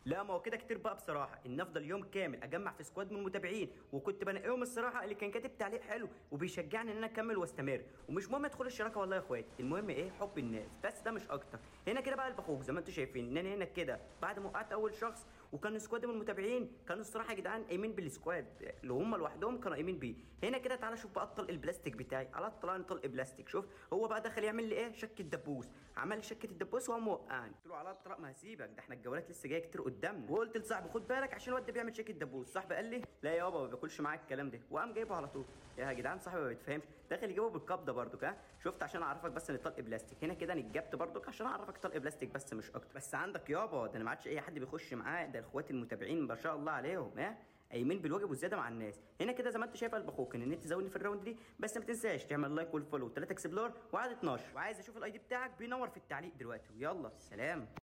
لا ما هو كده كتير بقى بصراحه ان افضل يوم كامل اجمع في سكواد من المتابعين وكنت بنقيهم الصراحه اللي كان كاتب تعليق حلو وبيشجعني ان انا اكمل واستمر ومش مهم ادخل الشراكه والله يا اخواتي المهم ايه حب الناس بس ده مش اكتر هنا كده بقى البخوك زي ما انتم شايفين ان انا هنا كده بعد ما وقعت اول شخص وكان سكواد من المتابعين كانوا الصراحه يا جدعان قايمين بالسكواد اللي هم لوحدهم كانوا قايمين بيه هنا كده تعالى شوف بقى الطلق البلاستيك بتاعي على طلعني طلق بلاستيك شوف هو بقى دخل يعمل لي ايه شك الدبوس عمل لي شكه الدبوس وقام موقعني قلت له على الطلاق ما هسيبك ده احنا الجولات لسه جايه كتير قدامنا وقلت لصاحبي خد بالك عشان الواد ده بيعمل شك الدبوس صاحبي قال لي لا يابا ما بياكلش معاك الكلام ده وقام جايبه على طول يا جدعان صاحبي ما بيتفهمش داخل يجيبه بالقبضه برضك ها شفت عشان اعرفك بس ان الطلق بلاستيك هنا كده انا اتجبت برضك عشان اعرفك طلق بلاستيك بس مش اكتر بس عندك يابا ده انا ما عادش اي حد بيخش معاه ده اخواتي المتابعين ما شاء الله عليهم ها قايمين بالواجب والزياده مع الناس هنا كده زي ما انت شايف قلب اخوك ان انت تزودني في الراوند دي بس ما تنساش تعمل لايك والفولو و3 اكسبلور وعدد 12 وعايز اشوف الاي دي بتاعك بينور في التعليق دلوقتي ويلا سلام